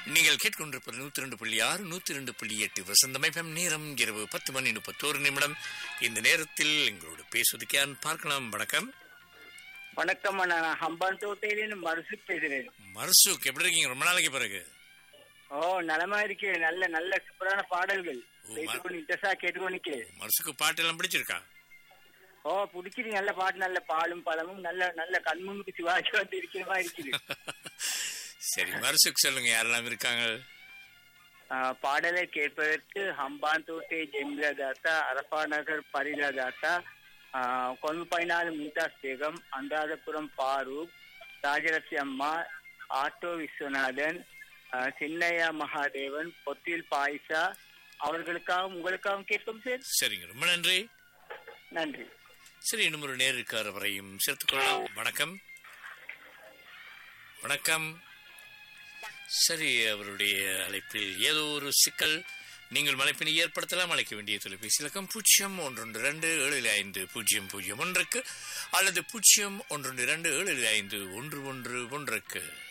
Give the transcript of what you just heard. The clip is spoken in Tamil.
நீங்கள் கேட்கொண்டிருப்பது நூத்தி ரெண்டு புள்ளி ஆறு நூத்தி ரெண்டு புள்ளி எட்டு வசந்தமைப்பம் நேரம் இரவு பத்து மணி முப்பத்தோரு நிமிடம் இந்த நேரத்தில் எங்களோடு பேசுவதற்கு யார் பார்க்கலாம் வணக்கம் வணக்கம் அண்ணா நான் ஹம்பான் தோட்டையிலிருந்து மருசு பேசுறேன் மர்சூக் எப்படி இருக்கீங்க ரொம்ப நாளைக்கு பிறகு ஓ நலமா இருக்கேன் நல்ல நல்ல சூப்பரான பாடல்கள் ஓ, கேட்டுக்கொண்டு இன்ட்ரெஸ்டா கேட்டுக்கொண்டு மர்சுக்கு பாட்டு எல்லாம் பிடிச்சிருக்கா ஓ பிடிச்சிரு நல்ல பாட்டு நல்ல பாலும் பழமும் நல்ல நல்ல கண்முன்னுக்கு சிவாஜி வந்து இருக்கிற மாதிரி இருக்குது சரி மர்சுக் சொல்லுங்க யாரெல்லாம் இருக்காங்க ஆ, பாடலை கேட்பதற்கு ஹம்பான் தோட்டை ஜெமிலா தாத்தா அரபா நகர் பரிலா தாத்தா ஆ, கொங்கு பயனாளி மும்தாஸ் பேகம் அந்தாதபுரம் பாரூக் ராஜலட்சுமி அம்மா ஆட்டோ விஸ்வநாதன் ஆ, சின்னையா மகாதேவன் பொத்தில் பாயிசா அவர்களுக்காகவும் உங்களுக்காகவும் கேட்கும் சார் சரிங்க ரொம்ப நன்றி நன்றி சரி இன்னும் ஒரு நேர் இருக்கார் அவரையும் சேர்த்துக் கொள்ளலாம் வணக்கம் வணக்கம் சரி அவருடைய அழைப்பில் ஏதோ ஒரு சிக்கல் நீங்கள் அழைப்பினை ஏற்படுத்தலாம் அழைக்க வேண்டிய தொலைபேசி இலக்கம் பூஜ்ஜியம் ஒன்றொன்று ரெண்டு ஏழு ஐந்து பூஜ்ஜியம் பூஜ்ஜியம் ஒன்றுக்கு அல்லது பூஜ்ஜியம் ஒன்றொன்று இரண்டு ஏழு ஐந்து ஒன்று ஒன்று ஒன்றுக்கு